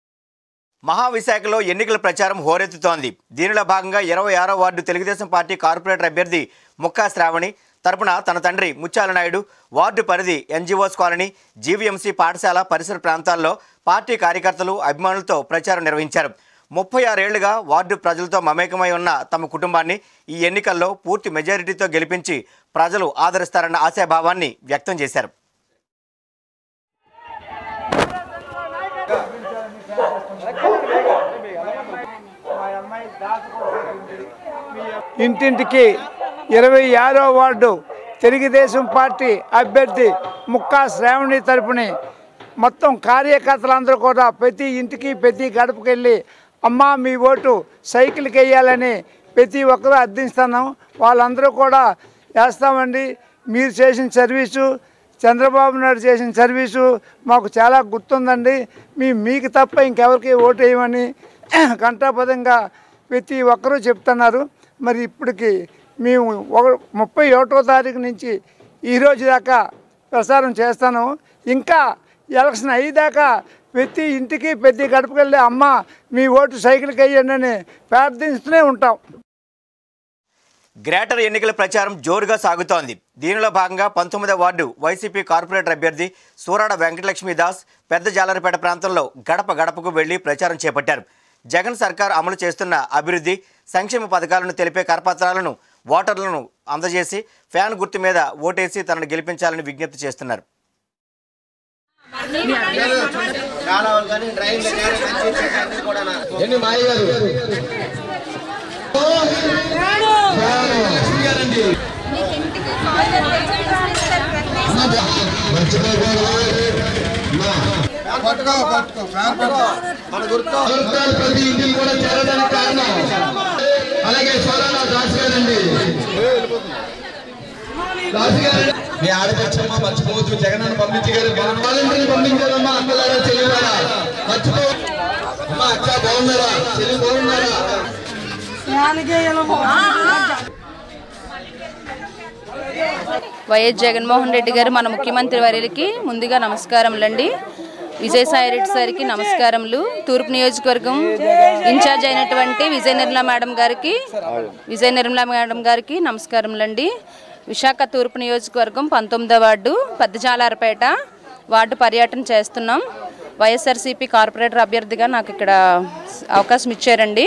మహావిశాఖలో ఎన్నికల ప్రచారం హోరెత్తుతోంది దీనిలో భాగంగా ఇరవై ఆరో వార్డు తెలుగుదేశం పార్టీ కార్పొరేటర్ అభ్యర్థి ముక్కా శ్రావణి తరపున తన తండ్రి ముత్యాల నాయుడు వార్డు పరిధి ఎన్జిఓస్ కాలనీ జీవీఎంసీ పాఠశాల పరిసర ప్రాంతాల్లో పార్టీ కార్యకర్తలు అభిమానులతో ప్రచారం నిర్వహించారు ముప్పై ఆరేళ్లుగా వార్డు ప్రజలతో మమేకమై ఉన్న తమ కుటుంబాన్ని ఈ ఎన్నికల్లో పూర్తి మెజారిటీతో గెలిపించి ప్రజలు ఆదరిస్తారన్న ఆశాభావాన్ని వ్యక్తం చేశారు ఇంటింటికి ఇరవై ఆరో వార్డు తెలుగుదేశం పార్టీ అభ్యర్థి ముక్కా శ్రావణి తరపుని మొత్తం కార్యకర్తలందరూ కూడా ప్రతి ఇంటికి ప్రతి గడపకి వెళ్ళి అమ్మా మీ ఓటు సైకిల్కి వేయాలని ప్రతి ఒక్కరూ అర్థిస్తున్నాం వాళ్ళందరూ కూడా వేస్తామండి మీరు చేసిన సర్వీసు చంద్రబాబు నాయుడు చేసిన సర్వీసు మాకు చాలా గుర్తుందండి మీ మీకు తప్ప ఇంకెవరికి ఓటు వేయమని కంఠాపదంగా ప్రతి ఒక్కరూ చెప్తున్నారు మరి ఇప్పటికి మేము ఒక ముప్పై ఒకటో తారీఖు నుంచి ఈ రోజు దాకా ప్రసారం చేస్తాను ఇంకా ఎలక్షన్ అయ్యేదాకా ప్రతి ఇంటికి ప్రతి గడపకి వెళ్ళి అమ్మ మీ ఓటు సైకిల్కి వేయండి అని ప్రార్థిస్తూనే ఉంటాం గ్రేటర్ ఎన్నికల ప్రచారం జోరుగా సాగుతోంది దీనిలో భాగంగా పంతొమ్మిదవ వార్డు వైసీపీ కార్పొరేటర్ అభ్యర్థి సూరాడ వెంకటలక్ష్మి దాస్ పెద్ద జాలరిపేట ప్రాంతంలో గడప గడపకు వెళ్లి ప్రచారం చేపట్టారు జగన్ సర్కార్ అమలు చేస్తున్న అభివృద్ధి సంక్షేమ పథకాలను తెలిపే కరపత్రాలను ఓటర్లను అందజేసి ఫ్యాన్ గుర్తు మీద ఓటేసి తనను గెలిపించాలని విజ్ఞప్తి చేస్తున్నారు ఎన్ని మాయ గారు పట్టుకో పట్టుకో ఫ్యాన్ పట్టుకో మన గుర్తు ప్రతి ఇంటికి కూడా చేరడానికి కారణం అలాగే సోలాన దాస్ గారండి దాస్ గారు మీ ఆడపచ్చమ్మ మర్చిపోవద్దు జగన్ అని పంపించగారు వాలంటీర్లు పంపించారమ్మా అక్కలారా చెల్లివారా మర్చిపో అమ్మా అక్క బాగున్నారా చెల్లి బాగున్నారా వైఎస్ జగన్మోహన్ రెడ్డి గారు మన ముఖ్యమంత్రి వర్యులకి ముందుగా నమస్కారములండి విజయసాయి రెడ్డి సార్కి నమస్కారములు తూర్పు నియోజకవర్గం ఇన్ఛార్జ్ అయినటువంటి విజయ నిర్మల మేడం గారికి విజయ నిర్మల మేడం గారికి నమస్కారములండి విశాఖ తూర్పు నియోజకవర్గం పంతొమ్మిదో వార్డు పెద్దజాలారపేట వార్డు పర్యటన చేస్తున్నాం వైఎస్ఆర్సీపీ కార్పొరేటర్ అభ్యర్థిగా నాకు ఇక్కడ అవకాశం ఇచ్చారండి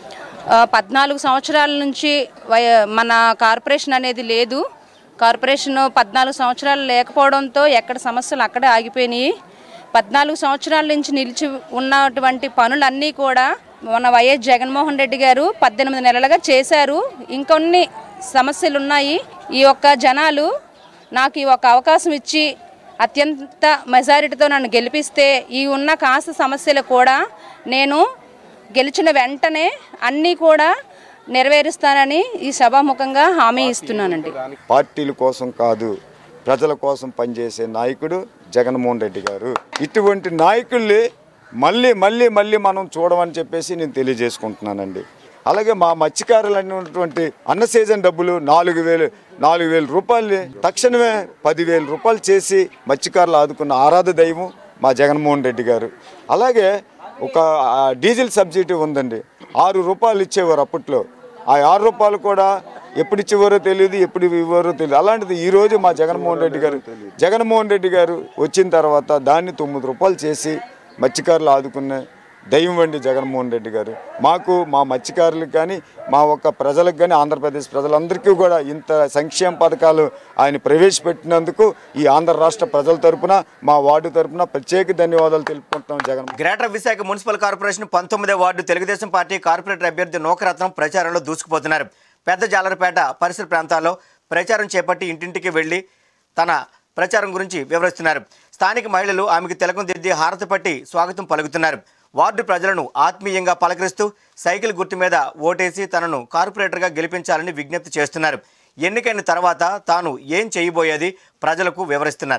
ఆ, పద్నాలుగు సంవత్సరాల నుంచి వయ- మన కార్పొరేషన్ అనేది లేదు కార్పొరేషన్ పద్నాలుగు సంవత్సరాలు లేకపోవడంతో ఎక్కడ సమస్యలు అక్కడే ఆగిపోయినాయి పద్నాలుగు సంవత్సరాల నుంచి నిలిచి ఉన్నటువంటి పనులన్నీ కూడా మన వైఎస్ జగన్మోహన్ రెడ్డి గారు పద్దెనిమిది నెలలుగా చేశారు ఇంకొన్ని సమస్యలు ఉన్నాయి ఈ యొక్క జనాలు నాకు ఈ ఒక అవకాశం ఇచ్చి అత్యంత మెజారిటీతో నన్ను గెలిపిస్తే ఈ ఉన్న కాస్త సమస్యలు కూడా నేను గెలిచిన వెంటనే అన్నీ కూడా నెరవేరుస్తానని ఈ సభాముఖంగా హామీ ఇస్తున్నానండి పార్టీల కోసం కాదు ప్రజల కోసం పనిచేసే నాయకుడు జగన్మోహన్ రెడ్డి గారు ఇటువంటి నాయకుల్ని మళ్ళీ మళ్ళీ మళ్ళీ మనం చూడమని చెప్పేసి నేను తెలియజేసుకుంటున్నానండి అలాగే మా మత్స్యకారులు అనేటువంటి అన్న సీజన్ డబ్బులు నాలుగు వేలు నాలుగు వేల రూపాయలు తక్షణమే పదివేల రూపాయలు చేసి మత్స్యకారులు ఆదుకున్న ఆరాధ దైవం మా జగన్మోహన్ రెడ్డి గారు అలాగే ఒక ఆ, డీజిల్ సబ్సిడీ ఉందండి ఆరు రూపాయలు ఇచ్చేవారు అప్పట్లో ఆ ఆరు రూపాయలు కూడా ఎప్పుడు ఇచ్చేవారో తెలియదు ఎప్పుడు ఇవ్వరో తెలియదు అలాంటిది ఈ రోజు మా జగన్మోహన్ రెడ్డి గారు జగన్మోహన్ రెడ్డి గారు వచ్చిన తర్వాత దాన్ని తొమ్మిది రూపాయలు చేసి మత్స్యకారులు ఆదుకున్న దైవం అండి జగన్మోహన్ రెడ్డి గారు మాకు మా మత్స్యకారులకు కానీ మా ఒక్క ప్రజలకు కానీ ఆంధ్రప్రదేశ్ ప్రజలందరికీ కూడా ఇంత సంక్షేమ పథకాలు ఆయన ప్రవేశపెట్టినందుకు ఈ ఆంధ్ర రాష్ట్ర ప్రజల తరపున మా వార్డు తరపున ప్రత్యేక ధన్యవాదాలు తెలుపుకుంటున్నాం Jagan greater Visakha municipal corporation పంతొమ్మిదో వార్డు తెలుగుదేశం పార్టీ కార్పొరేటర్ అభ్యర్థి నూకరత్నం ప్రచారంలో దూసుకుపోతున్నారు పెద్ద జాలరపేట పరిసర ప్రాంతాల్లో ప్రచారం చేపట్టి ఇంటింటికి వెళ్లి తన ప్రచారం గురించి వివరిస్తున్నారు స్థానిక మహిళలు ఆమెకు తిలకం దిద్ది హారతి పట్టి స్వాగతం పలుకుతున్నారు వార్డు ప్రజలను ఆత్మీయంగా పలకరిస్తూ సైకిల్ గుర్తు మీద ఓటేసి తనను కార్పొరేటర్గా గెలిపించాలని విజ్ఞప్తి చేస్తున్నారు ఎన్నికైన తర్వాత తాను ఏం చేయబోయేది ప్రజలకు వివరిస్తున్నారు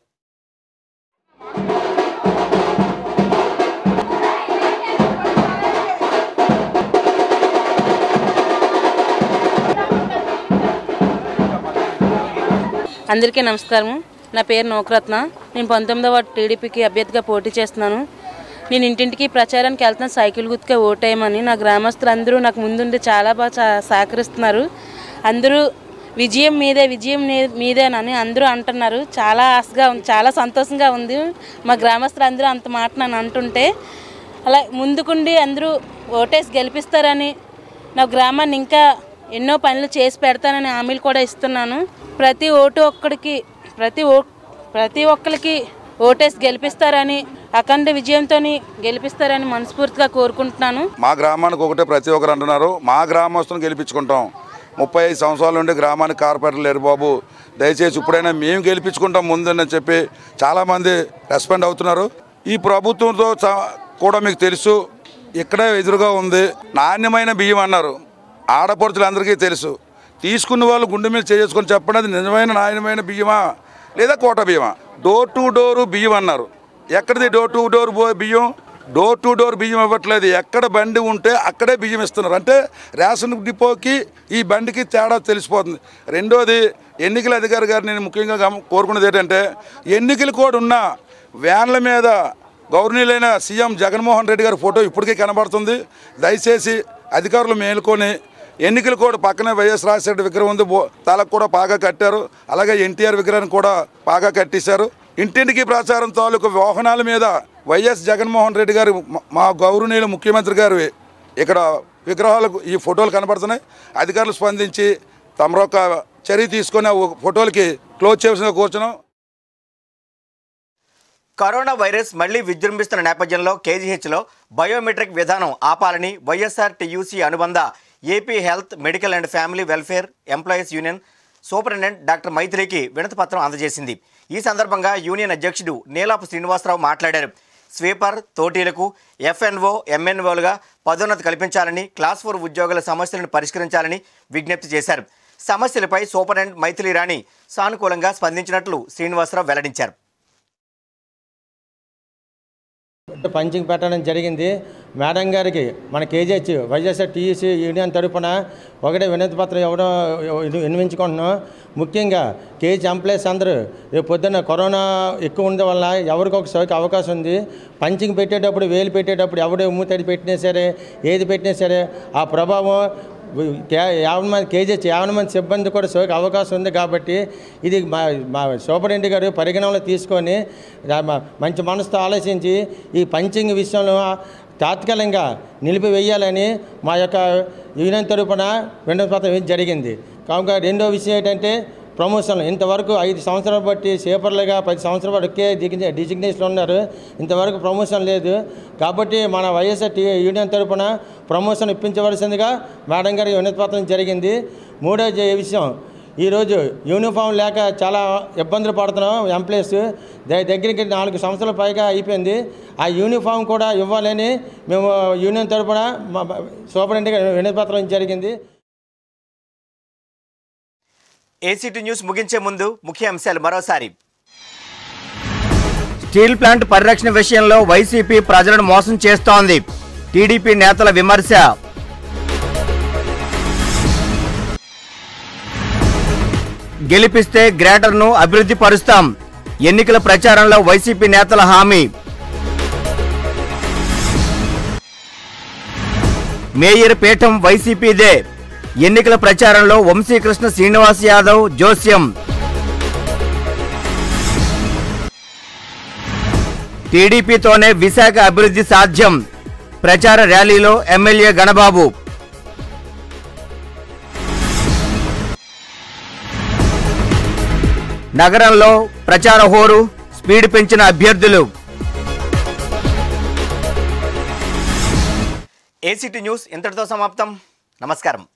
అందరికీ నమస్కారం నా పేరు నౌకరత్న నేను పంతొమ్మిదవ వార్డు టీడీపీకి అభ్యర్థిగా పోటీ చేస్తున్నాను నేను ఇంటింటికి ప్రచారానికి వెళ్తున్నాను సైకిల్ గుర్తుగా ఓటేయమని నా గ్రామస్తులు అందరూ నాకు ముందుండి చాలా బాగా సహ- సహకరిస్తున్నారు అందరూ విజయం మీదే విజయం నీ- మీదేనని అందరూ అంటున్నారు చాలా ఆశగా ఉంది చాలా సంతోషంగా ఉంది మా గ్రామస్తులు అందరూ అంత మాట నన్ను అంటుంటే అలా ముందుకుండి అందరూ ఓటేసి గెలిపిస్తారని నా గ్రామాన్ని ఇంకా ఎన్నో పనులు చేసి పెడతానని హామీలు కూడా ఇస్తున్నాను ప్రతి ఓటు ఒక్కడికి ప్రతి ఓ ప్రతి ఒక్కరికి ఓటేసి గెలిపిస్తారని అఖండ విజయంతో గెలిపిస్తారని మనస్ఫూర్తిగా కోరుకుంటున్నాను మా గ్రామానికి ఒకటే ప్రతి ఒక్కరు అంటున్నారు మా గ్రామస్తులను గెలిపించుకుంటాం ముప్పై ఐదు సంవత్సరాల నుండి గ్రామానికి కార్పొరేటర్ లేరు బాబు దయచేసి ఇప్పుడైనా మేము గెలిపించుకుంటాం ముందని చెప్పి చాలామంది రెస్పాండ్ అవుతున్నారు ఈ ప్రభుత్వంతో చ- కూడా మీకు తెలుసు ఇక్కడే ఎదురుగా ఉంది నాణ్యమైన బియ్యం అన్నారు ఆడపడుచులందరికీ తెలుసు తీసుకున్న వాళ్ళు గుండె మీద చేసుకొని చెప్పండి అది నిజమైన నాణ్యమైన బియ్యమా లేదా కోట బియ్యమా డోర్ టు డోర్ బియ్యం అన్నారు ఎక్కడిది డోర్ టు డోర్ బో- బియ్యం డోర్ టు డోర్ బియ్యం ఇవ్వట్లేదు ఎక్కడ బండి ఉంటే అక్కడే బియ్యం ఇస్తున్నారు అంటే రేషన్ డిపోకి ఈ బండికి తేడా తెలిసిపోతుంది రెండోది ఎన్నికల అధికారి గారు నేను ముఖ్యంగా గమ- కోరుకున్నది ఏంటంటే ఎన్నికలు కూడా ఉన్న వ్యాన్ల మీద గౌరవనీయులైన సీఎం జగన్మోహన్ రెడ్డి గారి ఫోటో ఇప్పటికే కనబడుతుంది దయచేసి అధికారులు మేలుకొని ఎన్నికలు కూడా పక్కనే వైఎస్ రాజశేఖర విగ్రహం ఉంది బో- తలకు కూడా బాగా కట్టారు అలాగే ఎన్టీఆర్ విగ్రహాన్ని కూడా బాగా కట్టేశారు ఇంటింటికి ప్రచారం తాలూకు వాహనాల మీద వైఎస్ జగన్మోహన్ రెడ్డి గారు మ- మా గౌరవనీయులు ముఖ్యమంత్రి గారు ఇక్కడ విగ్రహాలకు ఈ ఫోటోలు కనబడుతున్నాయి అధికారులు స్పందించి తమరొక చర్య తీసుకొని ఆ ఫోటోలకి క్లోజ్ చేయాల్సిన కూర్చున్నాం కరోనా వైరస్ మళ్లీ విజృంభిస్తున్న నేపథ్యంలో కేజీహెచ్లో బయోమెట్రిక్ విధానం ఆపాలని వైఎస్ఆర్ టీయూసీ అనుబంధ AP health medical and family welfare employees union superintendent doctor మైత్రికి వినతిపత్రం అందజేసింది ఈ సందర్భంగా యూనియన్ అధ్యక్షుడు నీలాపు శ్రీనివాసరావు మాట్లాడారు స్వీపర్ తోటీలకు ఎఫ్ఎన్ఓ ఎంఎన్ఓలుగా పదోన్నతి కల్పించాలని క్లాస్ ఫోర్ ఉద్యోగుల సమస్యలను పరిష్కరించాలని విజ్ఞప్తి చేశారు సమస్యలపై సూపరింటెండెంట్ మైథిలి రాణి సానుకూలంగా స్పందించినట్లు శ్రీనివాసరావు వెల్లడించారు పంచింగ్ పెట్టడం జరిగింది మేడం గారికి మన కేజీహెచ్ వైఎస్ఆర్ టీఈసీ యూనియన్ తరపున ఒకటే వినతి పత్రం ఇవ్వడం వినిపించుకుంటున్నాం ముఖ్యంగా కేజీ ఎంప్లాయీస్ అందరూ రేపు పొద్దున్న కరోనా ఎక్కువ ఉండడం వల్ల ఎవరికి ఒక సోకి అవకాశం ఉంది పంచింగ్ పెట్టేటప్పుడు వేలు పెట్టేటప్పుడు ఎవడు మూతడి పెట్టినా సరే ఏది పెట్టినా సరే ఆ ప్రభావం కే- యాభై మంది కేజీహెచ్ యాభై మంది సిబ్బంది కూడా సోకే అవకాశం ఉంది కాబట్టి ఇది మా మా సూపరింటెండెంట్ గారు పరిగణనలో తీసుకొని రా- మా- మంచి మనసుతో ఆలోచించి ఈ పంచింగ్ విషయంలో తాత్కాలికంగా నిలిపివేయాలని మా యొక్క యూనియన్ తరపున విన్నపత్రం జరిగింది కావున రెండో విషయం ఏంటంటే ప్రమోషన్లు ఇంతవరకు ఐదు సంవత్సరాలు బట్టి సేపర్లుగా పది సంవత్సరాల వరకే దిగి డిజిగ్నేషన్ ఉన్నారు ఇంతవరకు ప్రమోషన్ లేదు కాబట్టి మన వైఎస్ఆర్ టీ యూనియన్ తరపున ప్రమోషన్ ఇప్పించవలసిందిగా మేడం గారి వినతిపత్రం జరిగింది మూడో జ- విషయం ఈరోజు యూనిఫామ్ లేక చాలా ఇబ్బందులు పడుతున్నాం ఎంప్లాయీస్ ద- దగ్గరికి నాలుగు సంవత్సరాల పైగా అయిపోయింది ఆ యూనిఫామ్ కూడా ఇవ్వాలని మేము యూనియన్ తరపున మా సూపరింటెండెంట్ గారి వినతిపత్రం జరిగింది ఏసీటీ న్యూస్ ముగించే ముందు ముఖ్య అంశాలు మరోసారి స్టీల్ ప్లాంట్ పరిరక్షణ విషయంలో వైసీపీ ప్రజలను మోసం చేస్తోంది టీడీపీ నేతల విమర్శ గెలిపిస్తే గ్రేటర్ను అభివృద్ధి పరుస్తాం ఎన్నికల ప్రచారంలో వైసీపీ నేతల హామీ మేయర్ పీఠం వైసీపీదే ఎన్నికల ప్రచారంలో వంశీకృష్ణ శ్రీనివాస్ యాదవ్ జోస్యం టీడీపీతోనే విశాఖ అభివృద్ధి సాధ్యం ప్రచార ర్యాలీలో ఎమ్మెల్యే గణబాబు నగరంలో ప్రచార హోరు స్పీడ్ పెంచిన అభ్యర్థులు ఏసీటీ న్యూస్ ఇంతటితో సమాప్తం నమస్కారం